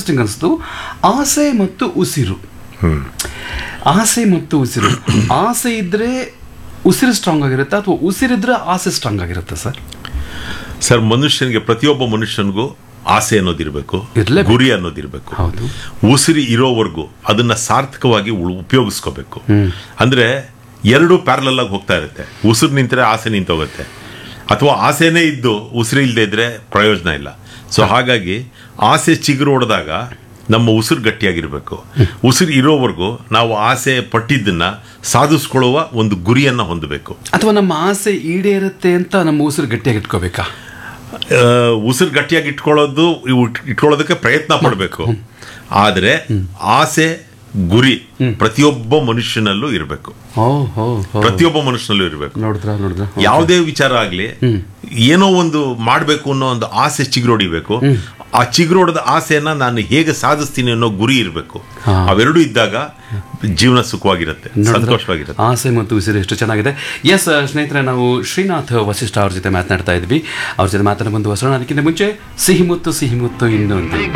Interesting ಅನಿಸ್ತು ಆಸೆ ಮತ್ತು ಉಸಿರು ಆಸೆ ಮತ್ತು ಉಸಿರು ಆಸೆ ಇದ್ರೆ ಉಸಿರು ಸ್ಟ್ರಾಂಗ್ ಆಗಿರುತ್ತೆ ಅಥವಾ ಉಸಿರಿದ್ರೆ ಆಸೆ ಸ್ಟ್ರಾಂಗ್ ಆಗಿರುತ್ತೆ ಸರ್ ಸರ್ ಮನುಷ್ಯನಿಗೆ ಪ್ರತಿಯೊಬ್ಬ ಮನುಷ್ಯನಿಗೂ ಆಸೆ ಅನ್ನೋದಿರಬೇಕು ಇರ್ಲೇಬೇಕು. ಗುರಿ ಅನ್ನೋದಿರಬೇಕು ಹೌದು ಉಸಿರಿ ಇರೋವರೆಗೂ ಅದನ್ನ ಸಾರ್ಥಕವಾಗಿ ಉಳ್- ಉಪಯೋಗಿಸ್ಕೋಬೇಕು ಅಂದ್ರೆ ಎರಡು ಪ್ಯಾರಲಲ್ ಆಗಿ ಹೋಗ್ತಾ ಇರುತ್ತೆ ಉಸಿರು ನಿಂತರೆ ಆಸೆ ನಿಂತೋಗುತ್ತೆ ಅಥವಾ ಆಸೆನೇ ಇದ್ದು ಉಸಿರು ಇಲ್ಲದೆ ಇದ್ರೆ ಪ್ರಯೋಜನ ಇಲ್ಲ ಸೊ ಹಾಗಾಗಿ ಆಸೆ ಚಿಗುರು ಹೊಡೆದಾಗ ನಮ್ಮ ಉಸಿರು ಗಟ್ಟಿಯಾಗಿರ್ಬೇಕು ಉಸಿರು ಇರೋವರೆಗೂ ನಾವು ಆಸೆ ಪಟ್ಟಿದ್ದನ್ನ ಸಾಧಿಸ್ಕೊಳ್ಳುವ ಒಂದು ಗುರಿಯನ್ನ ಹೊಂದಬೇಕು ಅಥವಾ ನಮ್ಮ ಆಸೆ ಈಡೇರುತ್ತೆ ಅಂತ ನಮ್ಮ ಉಸಿರು ಗಟ್ಟಿಯಾಗಿ ಇಟ್ಕೋಬೇಕಾ ಆ, ಉಸಿರು ಗಟ್ಟಿಯಾಗಿ ಇಟ್ಕೊಳ್ಳೋದು ಇವು- ಇಟ್ಕೊಳ್ಳೋದಕ್ಕೆ ಪ್ರಯತ್ನ ಪಡಬೇಕು ಆದರೆ ಆಸೆ ಗುರಿ ಪ್ರತಿಯೊಬ್ಬ ಮನುಷ್ಯನಲ್ಲೂ ಇರಬೇಕು ಓ ಹೋ ಹೋ ಪ್ರತಿಯೊಬ್ಬ ಮನುಷ್ಯನಲ್ಲೂ ಇರಬೇಕು ನೋಡಿದ್ರ ನೋಡಿದ್ರ ಯಾವುದೇ ವಿಚಾರ ಆಗ್ಲಿ ಏನೋ ಒಂದು ಮಾಡಬೇಕು ಅನ್ನೋ ಒಂದು ಆಸೆ ಚಿಗುರೊಡಿಬೇಕು ಆ ಚಿಗುರೊಡದ ಆಸೆಯನ್ನ ನಾನು ಹೇಗೆ ಸಾಧಿಸ್ತೀನಿ ಅನ್ನೋ ಗುರಿ ಇರಬೇಕು ಹಾ. ಅವೆರಡೂ ಇದ್ದಾಗ ಜೀವನ ಸುಖವಾಗಿರುತ್ತೆ ನೋಡಿದ್ರ? ಸಂತೋಷವಾಗಿರುತ್ತೆ ಆಸೆ ಮತ್ತು ಉಸಿರು ಎಷ್ಟು ಚೆನ್ನಾಗಿದೆ ಎಸ್ ಸ್ನೇಹಿತರೆ ನಾವು ಶ್ರೀನಾಥ್ ವಸಿಷ್ಠ ಅವ್ರ ಜೊತೆ ಮಾತನಾಡ್ತಾ ಇದ್ವಿ ಅವ್ರ ಜೊತೆ ಮಾತನಾಡ ಬಂದು ಹೊಸೋಣ ಅದಕ್ಕಿಂತ ಮುಂಚೆ ಸಿಹಿ ಮುತ್ತು ಸಿಹಿ ಮುತ್ತು ಇನ್ನೊಂದು